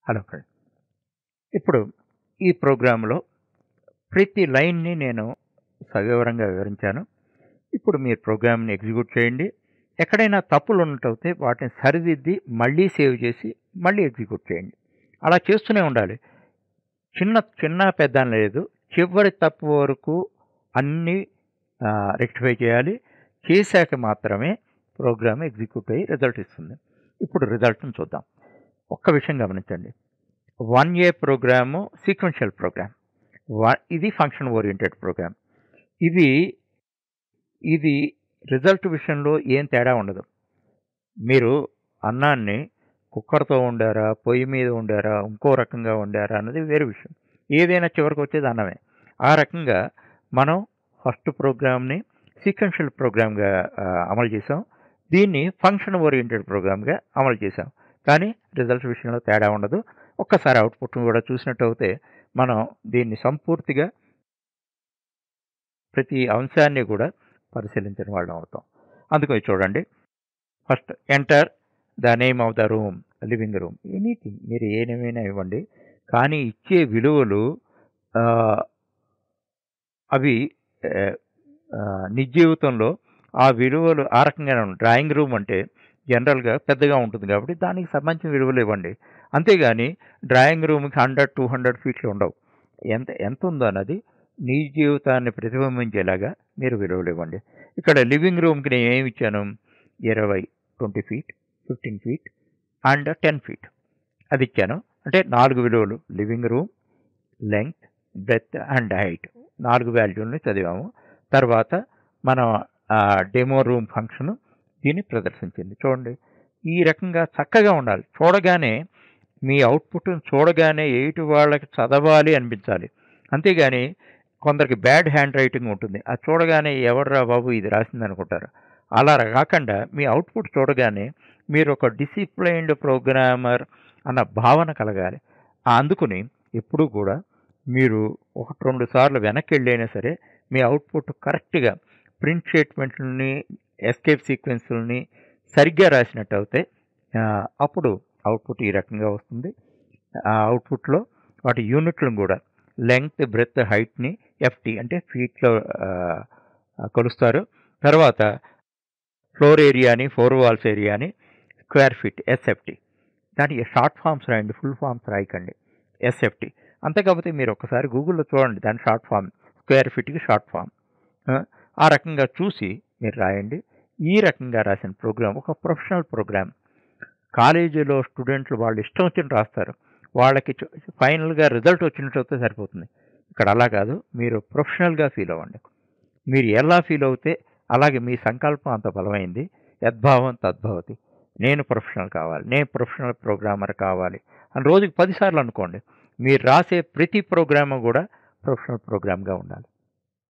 hello friend ఇప్పుడు ఈ ప్రోగ్రాంలో ప్రతి లైన్ని నేను సవివరంగా వివరించాను ఇప్పుడు మీరు ప్రోగ్రామ్ని ఎగ్జిక్యూట్ చేయండి ఎక్కడైనా తప్పులు ఉన్నట్టయితే వాటిని సరిదిద్ది మళ్ళీ సేవ్ చేసి మళ్ళీ ఎగ్జిక్యూట్ చేయండి అలా చేస్తూనే ఉండాలి చిన్న చిన్న పెద్ద అని లేదు చివరి తప్పు వరకు అన్నీ రెక్టిఫై చేయాలి చేశాక మాత్రమే ప్రోగ్రామ్ ఎగ్జిక్యూట్ అయ్యి రిజల్ట్ ఇస్తుంది ఇప్పుడు రిజల్ట్ని చూద్దాం ఒక్క విషయం గమనించండి one a program sequential program ఇది ఫంక్షన్ ఓరియంటెడ్ ప్రోగ్రామ్ ఇది ఇది రిజల్ట్ విషయంలో ఏం తేడా ఉండదు మీరు అన్నాన్ని కుక్కర్తో వండారా పొయ్యి మీద వండారా ఇంకో రకంగా వండారా అన్నది వేరే విషయం ఏదైనా చివరికి వచ్చేది అన్నమే ఆ రకంగా మనం ఫస్ట్ ప్రోగ్రామ్ని సీక్వెన్షియల్ ప్రోగ్రామ్గా అమలు చేసాం దీన్ని ఫంక్షన్ ఓరియంటెడ్ ప్రోగ్రామ్గా అమలు చేసాం కానీ రిజల్ట్ విషయంలో తేడా ఉండదు ఒక్కసారి అవుట్పుట్ను కూడా చూసినట్టు అయితే మనం దీన్ని సంపూర్తిగా ప్రతి అంశాన్ని కూడా పరిశీలించిన వాళ్ళం అవుతాం అందుకని చూడండి first enter the name of the room living room anything మీరు ఏనేమైనా ఇవ్వండి కానీ ఇచ్చే విలువలు అవి నిజ జీవితంలో ఆ విలువలు ఆ రకంగానే ఉంటాయి డ్రాయింగ్ రూమ్ అంటే జనరల్గా పెద్దగా ఉంటుంది కాబట్టి దానికి సంబంధించిన విలువలు ఇవ్వండి అంతేగాని డ్రాయింగ్ రూమ్కి హండ్రెడ్ టూ హండ్రెడ్ ఫీట్లు ఉండవు ఎంత ఎంత ఉందో అన్నది నీ జీవితాన్ని ప్రతిబింబించేలాగా మీరు విలువలు ఇవ్వండి ఇక్కడ లివింగ్ రూమ్కి నేను ఏమి ఇచ్చాను ఇరవై twenty feet fifteen feet and ten feet అది ఇచ్చాను అంటే నాలుగు విలువలు living room length breadth and height నాలుగు వాల్యూల్ని చదివాము తర్వాత మనం డెమో రూమ్ ఫంక్షన్ దీన్ని ప్రదర్శించింది చూడండి ఈ రకంగా చక్కగా ఉండాలి చూడగానే మీ అవుట్పుట్ని చూడగానే ఎయిటి వాళ్ళకి చదవాలి అనిపించాలి అంతేగాని కొందరికి బ్యాడ్ హ్యాండ్ రైటింగ్ ఉంటుంది అది చూడగానే ఎవర్రా బాబు ఇది రాసింది అనుకుంటారు అలా కాకుండా మీ అవుట్పుట్ చూడగానే మీరు ఒక డిసిప్లైన్డ్ ప్రోగ్రామర్ అన్న భావన కలగాలి అందుకుని ఎప్పుడూ కూడా మీరు ఒకటి రెండు సార్లు వెనక్కి వెళ్ళైనా సరే మీ అవుట్పుట్ కరెక్ట్గా ప్రింట్ స్టేట్మెంట్లని ఎస్కేప్ సీక్వెన్స్లని సరిగ్గా రాసినట్టు అయితే అప్పుడు అవుట్పుట్ ఈ రకంగా వస్తుంది ఆ అవుట్పుట్లో వాటి యూనిట్లను కూడా లెంగ్త్ బ్రెత్ హైట్ని ఎఫ్టీ అంటే ఫీట్లో కొలుస్తారు తర్వాత ఫ్లోర్ ఏరియాని ఫోర్ వాల్స్ ఏరియాని స్క్వేర్ ఫీట్ ఎస్ఎఫ్టీ దానికి షార్ట్ ఫామ్స్ రాయండి ఫుల్ ఫామ్స్ రాయకండి ఎస్ఎఫ్టీ అంతే కాకపోతే మీరు ఒకసారి గూగుల్లో చూడండి దాని షార్ట్ ఫామ్ స్క్వేర్ ఫీట్కి షార్ట్ ఫామ్ ఆ రకంగా చూసి మీరు రాయండి ఈ రకంగా రాసిన ప్రోగ్రామ్ ఒక ప్రొఫెషనల్ ప్రోగ్రామ్ కాలేజీలో స్టూడెంట్లు వాళ్ళు ఇష్టం వచ్చిన రాస్తారు వాళ్ళకి ఫైనల్గా రిజల్ట్ వచ్చినట్టు సరిపోతుంది ఇక్కడ అలా కాదు మీరు ప్రొఫెషనల్గా ఫీల్ అవ్వండి మీరు ఎలా ఫీల్ అవుతే అలాగే మీ సంకల్పం అంత బలమైంది యద్భావం తద్భవతి నేను ప్రొఫెషనల్ కావాలి నేను ప్రొఫెషనల్ ప్రోగ్రామర్ కావాలి అని రోజుకి పదిసార్లు అనుకోండి మీరు రాసే ప్రతి ప్రోగ్రామ్ కూడా ప్రొఫెషనల్ ప్రోగ్రామ్గా ఉండాలి